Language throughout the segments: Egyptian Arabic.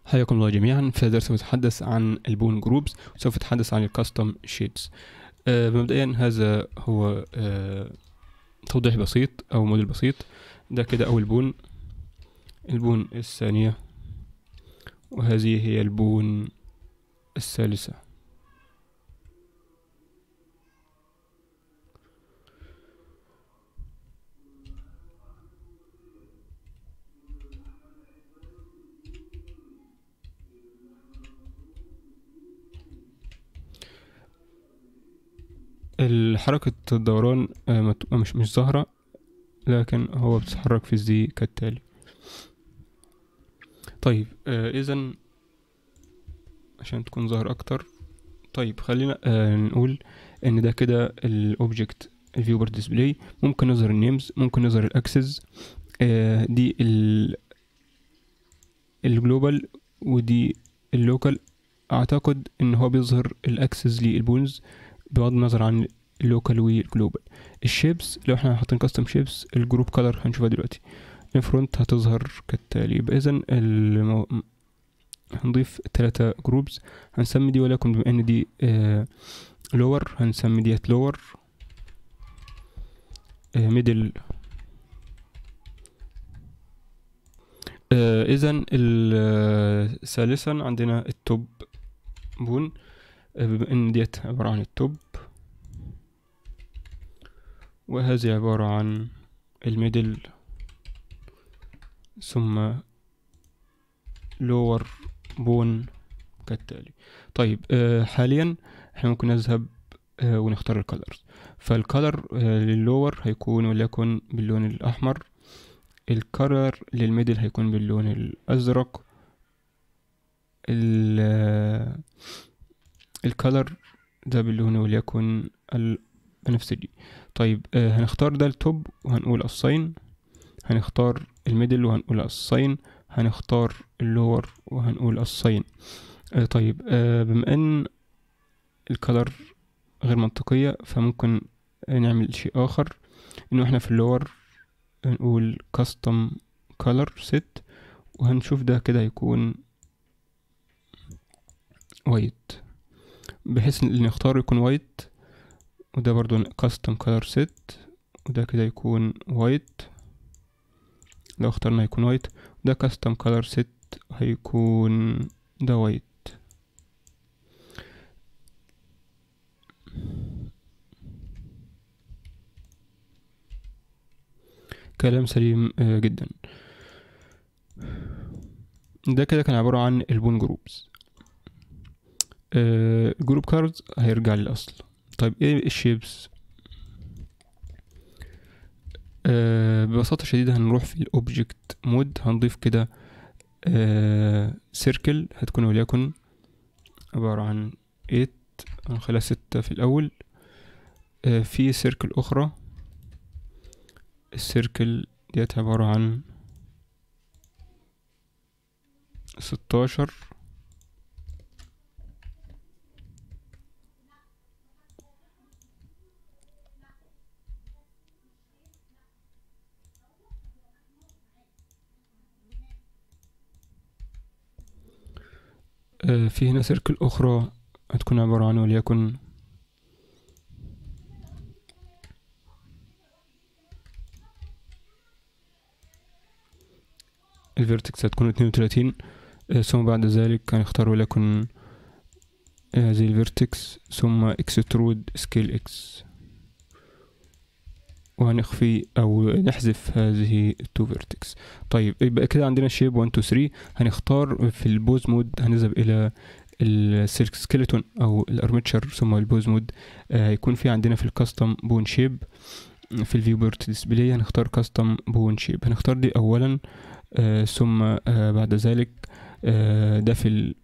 حياكم الله جميعا في درس سوف أتحدث عن البون جروبز وسوف أتحدث عن الكاستم شيتس آه مبدئيا هذا هو آه توضيح بسيط أو موديل بسيط ده كده أول بون البون الثانية وهذه هي البون الثالثة حركة الدوران آه، مت- مش مش ظاهرة لكن هو بتتحرك في الزي كالتالي طيب آه اذا عشان تكون ظاهر اكتر طيب خلينا آه نقول ان ده كده الاوبجكت الفيو بار ديسبلاي ممكن نظهر النيمز ممكن نظهر الاكسس آه دي ال الجلوبال ودي اللوكال اعتقد ان هو بيظهر الاكسس للبونز بغض النظر عن اللوكال والجلوبال الشيبس لو احنا حاطين كاستم شيبس الجروب كلر هنشوفها دلوقتي الفرونت هتظهر كالتالي يبقى اذا المو... هنضيف ثلاثة جروبز هنسمي دي ولكن بما ان دي آه لور هنسمي ديت لور آه ميدل آه اذا ثالثا عندنا التوب بون آه بما ان ديت عبارة عن التوب وهذه عبارة عن الميدل ثم لور بون كالتالي طيب آه حاليا احنا ممكن نذهب آه ونختار الكالرز فالكالر آه لللور هيكون وليكن باللون الأحمر الكالر للميدل هيكون باللون الأزرق الكالر ده باللون وليكن البنفسجي طيب آه هنختار ده التوب وهنقول الصين هنختار الميدل وهنقول الصين هنختار اللور وهنقول الصين آه طيب آه بما ان الكلر غير منطقية فممكن نعمل شيء آخر إنه إحنا في اللور نقول custom color set وهنشوف ده كده هيكون وايت بحيث إن اللي نختاره يكون وايت وده برضو custom color set وده كده يكون وايت لو اخترنا يكون وايت ده custom color set هيكون ده وايت كلام سليم جدا ده كده كان عبارة عن البون جروبز جروب كاردز هيرجع للأصل طيب ايه الشيبس آه ببساطة شديدة هنروح في الأوبجكت مود هنضيف كده سيركل آه هتكون وليكن عبارة عن 8 هنخليها ستة في الأول آه في سيركل أخرى السيركل ديت عبارة عن ستاشر في هنا سيركل أخرى هتكون عبارة عن وليكن الفيرتكس هتكون اتنين وتلاتين ثم بعد ذلك هنختار وليكن هذه الفيرتكس ثم اكسترود سكيل اكس وهنخفي او نحذف هذه التو فيرتكس طيب يبقى كده عندنا شيب 1 2 3 هنختار في البوز مود هنذهب الى السيلك سكيلتون او الارمتشر ثم البوز مود هيكون آه في عندنا في الكاستم بون شيب في الفيو بورت ديسبلاي هنختار كاستم بون شيب هنختار دي اولا آه ثم آه بعد ذلك آه ده في ال...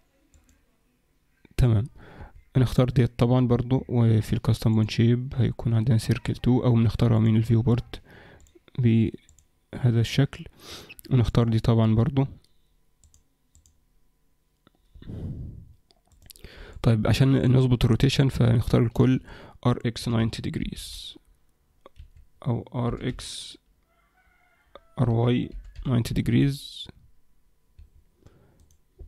تمام هنختار ديت طبعا برضو وفي الكاستم بون شيب هيكون عندنا سيركل 2 او بنختارها من الفيو بورت بهذا الشكل ونختار دي طبعا برضو طيب عشان نظبط الروتيشن فنختار الكل RX 90 degrees او RX RY 90 degrees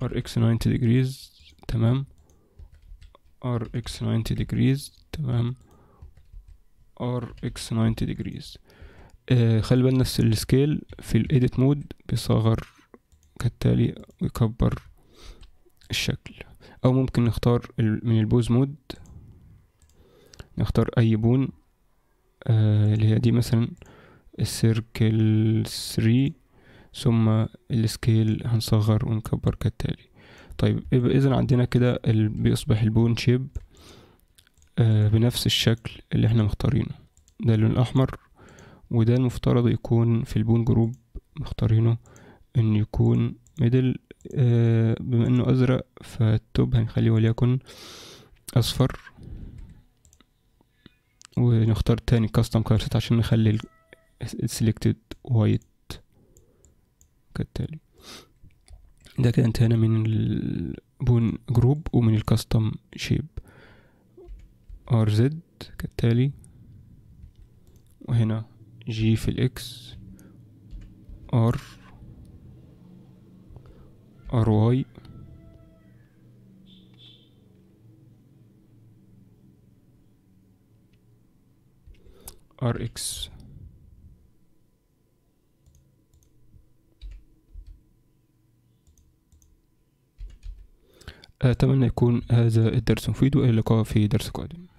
ار اكس 90 degrees تمام ار اكس 90 degrees تمام ار اكس 90 degrees آه خلي بالنا الس- السكيل في الايديت مود بيصغر كالتالي ويكبر الشكل او ممكن نختار ال- من البوز مود نختار اي بون آه اللي هي دي مثلا السيركل 3 ثم السكيل هنصغر ونكبر كالتالي طيب يبقى اذا عندنا كده ال- بيصبح البون شيب آه بنفس الشكل اللي احنا مختارينه ده اللون الاحمر وده المفترض يكون في البون جروب مختارينه ان يكون ميدل آه بما انه ازرق فالتوب هنخليه وليكن اصفر ونختار تاني كاستم كارست عشان نخلي السلكتد وايت كالتالي ده كده انتهينا من البون جروب ومن الكاستم شيب ار زد كالتالي وهنا جي في الاكس ار ار واي ار اكس أتمنى يكون هذا الدرس مفيد وإلى اللقاء في درس قادم